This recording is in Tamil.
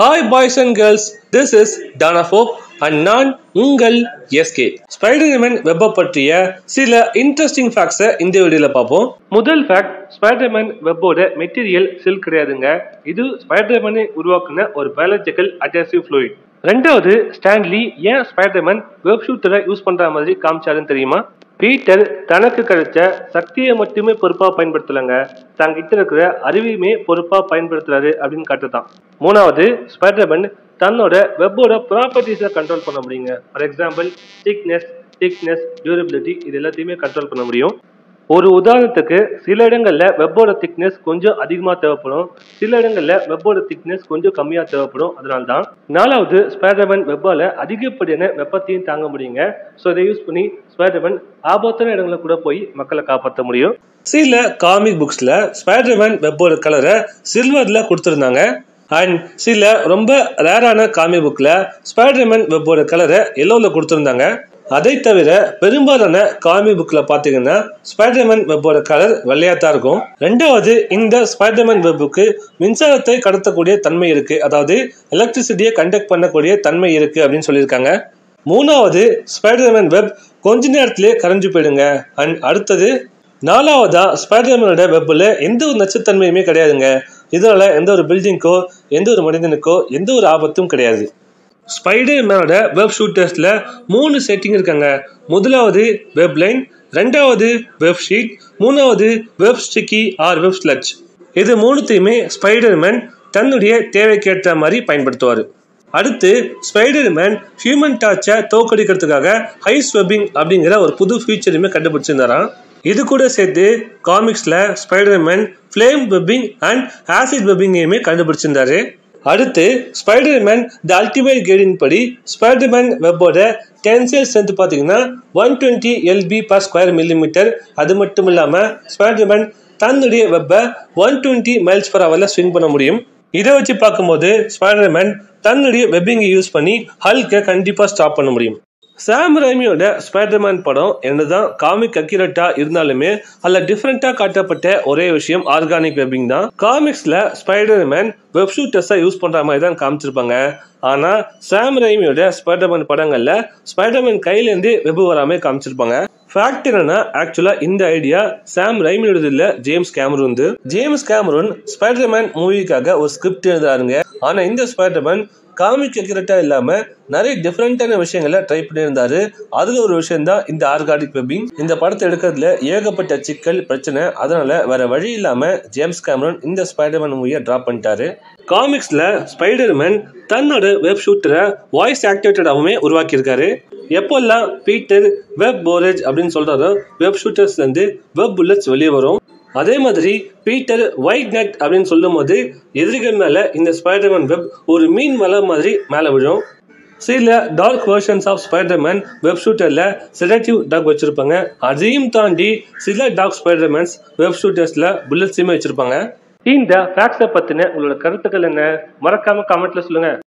hi boys and girls this is டானாஃபோப் அண்ட் நான் உங்கள் எஸ்கே ஸ்பைடர்மேன் வெப்பை பற்றிய சில இன்ட்ரெஸ்டிங் ஃபேக்ட்ஸை இந்த வீடியோவில் பார்ப்போம் முதல் ஃபேக்ட் ஸ்பைடர்மேன் வெப்போட மெட்டீரியல் சில்க் கிடையாதுங்க இது ஸ்பைடர்மேனை உருவாக்குன ஒரு பயாலஜிக்கல் அட்ஜஸ்டிவ் ஃப்ளூயிட் ரெண்டாவது ஸ்டான்லி ஏன் ஸ்பைடர்மேன் வெப் ஷூட்டரை யூஸ் பண்ற மாதிரி காமிச்சாருன்னு தெரியுமா பீட்டர் தனக்கு கிடைச்ச சக்தியை மட்டுமே பொறுப்பா பயன்படுத்தலைங்க தங்கிட்ட இருக்கிற அறிவையுமே பொறுப்பா பயன்படுத்துறாரு அப்படின்னு காட்டுதான் மூணாவது ஸ்பைடர்மேன் தன்னோட வெப்போட ப்ராப்பர்ட்டிஸை கண்ட்ரோல் பண்ண முடியுங்க for example thickness thickness durability இது எல்லாத்தையுமே கண்ட்ரோல் பண்ண முடியும் ஒரு உதாரணத்துக்கு சில இடங்கள்ல வெப்போட திக்னஸ் கொஞ்சம் அதிகமாக தேவைப்படும் சில இடங்கள்ல வெப்போட திக்னஸ் கொஞ்சம் கம்மியாக தேவைப்படும் அதனால தான் நாலாவது ஸ்பைடர்மேன் வெப்பால அதிகப்படியான வெப்பத்தையும் தாங்க முடியுங்க ஸோ இதை யூஸ் பண்ணி ஸ்பைடர்மேன் ஆபத்தான இடங்களை கூட போய் மக்களை காப்பாற்ற முடியும் சில காமிக் புக்ஸ்ல ஸ்பைடர்மேன் வெப்போட கலரை சில்வர்ல கொடுத்துருந்தாங்க அண்ட் சில ரொம்ப ரேரான காமிக் புக்ல ஸ்பைடர்மேன் வெப்போட கலரை எல்லோல கொடுத்துருந்தாங்க அதை தவிர பெரும்பாலான காமிக் புக்ல பாத்தீங்கன்னா ஸ்பைடர்மேன் வெப்போட கலர் வெள்ளையா தான் இருக்கும் ரெண்டாவது இந்த ஸ்பைடர்மேன் வெப்புக்கு மின்சாரத்தை கடத்தக்கூடிய தன்மை இருக்கு அதாவது எலக்ட்ரிசிட்டியை கண்டக்ட் பண்ணக்கூடிய தன்மை இருக்கு அப்படின்னு சொல்லியிருக்காங்க மூணாவது ஸ்பைடர்மேன் வெப் கொஞ்ச நேரத்திலே கரைஞ்சு போயிடுங்க அண்ட் அடுத்தது நாலாவதா ஸ்பைடர்மேனோட வெப்பில் எந்த ஒரு நச்சுத்தன்மையுமே கிடையாதுங்க இதனால எந்த ஒரு பில்டிங்க்கோ எந்த ஒரு மனிதனுக்கோ எந்த ஒரு ஆபத்தும் கிடையாது ஸ்பைடர் மேனோட வெப் ஷூட்டர்ஸில் மூணு செட்டிங் இருக்காங்க முதலாவது வெப் லைன் ரெண்டாவது வெப் ஷீட் மூணாவது வெப் ஸ்டிக்கி ஆர் வெப் ஸ்லட்ச் இது மூணுத்தையுமே ஸ்பைடர்மேன் தன்னுடைய தேவைக்கேற்ற மாதிரி பயன்படுத்துவார் அடுத்து ஸ்பைடர்மேன் ஹியூமன் டாச்சை தோக்கடிக்கிறதுக்காக ஹைஸ் வெப்பிங் அப்படிங்கிற ஒரு புது ஃபீச்சருமே கண்டுபிடிச்சிருந்தாராம் இது கூட சேர்த்து காமிக்ஸில் Spiderman flame webbing and acid வெப்பிங்கையுமே கண்டுபிடிச்சிருந்தாரு அடுத்து ஸ்பைடர்மேன் த அல்டிமேட் கைடின் படி ஸ்பைடர்மேன் வெப்போட டென்சைல் ஸ்ட்ரென்த் பார்த்தீங்கன்னா one twenty LB per square millimetre அது மட்டும் இல்லாமல் ஸ்பைடர்மேன் தன்னுடைய வெப்பை ஒன் டுவெண்ட்டி மைல்ஸ் பர் ஹவரில் ஸ்விங் பண்ண முடியும் இதை வச்சு பார்க்கும்போது ஸ்பைடர்மேன் தன்னுடைய வெப்பிங்கை யூஸ் பண்ணி ஹல்கை கண்டிப்பாக ஸ்டாப் பண்ண முடியும் சாம் ரைமியோட ஸ்பைடர்மேன் படம் என்னதான் காமிக் அக்யூரேட்டா இருந்தாலுமே அதில் டிஃப்ரெண்டா காட்டப்பட்ட ஒரே விஷயம் ஆர்கானிக் வெப்பிங் தான் காமிக்ஸ்ல ஸ்பைடர்மேன் வெப் ஷூட்டர்ஸை யூஸ் பண்ற மாதிரி தான் காமிச்சிருப்பாங்க ஆனா சாம் ரைமியோட ஸ்பைடர்மேன் படங்கள்ல ஸ்பைடர்மேன் கையிலேருந்து வெப் வராம காமிச்சிருப்பாங்க ஃபேக்ட் என்னன்னா ஆக்சுவலா இந்த ஐடியா சாம் ரைமியோடது இல்ல James Cameron James Cameron Spiderman மூவிக்காக ஒரு ஸ்கிரிப்ட் எழுதுறாருங்க ஆனா இந்த ஸ்பைடர்மேன் காமிக் அக்யூரேட்டா இல்லாம நிறைய டிஃப்ரெண்டான விஷயங்களை ட்ரை பண்ணியிருந்தாரு அதுல ஒரு விஷயம் தான் இந்த ஆர்கானிக் வெப்பிங் இந்த படத்தை எடுக்கிறதுல ஏகப்பட்ட சிக்கல் பிரச்சனை அதனால வேற வழி இல்லாம ஜேம்ஸ் கேமரன் இந்த ஸ்பைடர்மேன் மூவியை டிராப் பண்ணிட்டாரு காமிக்ஸ்ல ஸ்பைடர்மேன் தன்னோட வெப் ஷூட்டரை வாய்ஸ் ஆக்டிவேட்டடாகவுமே உருவாக்கியிருக்காரு எப்போல்லாம் பீட்டர் வெப் போரேஜ் அப்படின்னு சொல்றாரோ வெப் ஷூட்டர்ஸ்ல இருந்து வெப் புல்லட்ஸ் வெளியே வரும் அதே மாதிரி பீட்டர் ஒயிட் நெட் அப்படின்னு சொல்லும் போது எதிரிகள் மேல இந்த ஸ்பைடர்மேன் வெப் ஒரு மீன் வலை மாதிரி மேலே விழும் சில dark versions of Spiderman web ஷூட்டரில் செடேட்டிவ் டாக் வச்சிருப்பாங்க அதையும் தாண்டி சில டாக் ஸ்பைடர்மேன்ஸ் வெப் ஷூட்டர்ஸில் புல்லட்ஸுமே வச்சிருப்பாங்க இந்த ஃபேக்ட்ஸை பற்றின உங்களோட கருத்துக்கள் என்ன மறக்காம கமெண்ட்ல சொல்லுங்க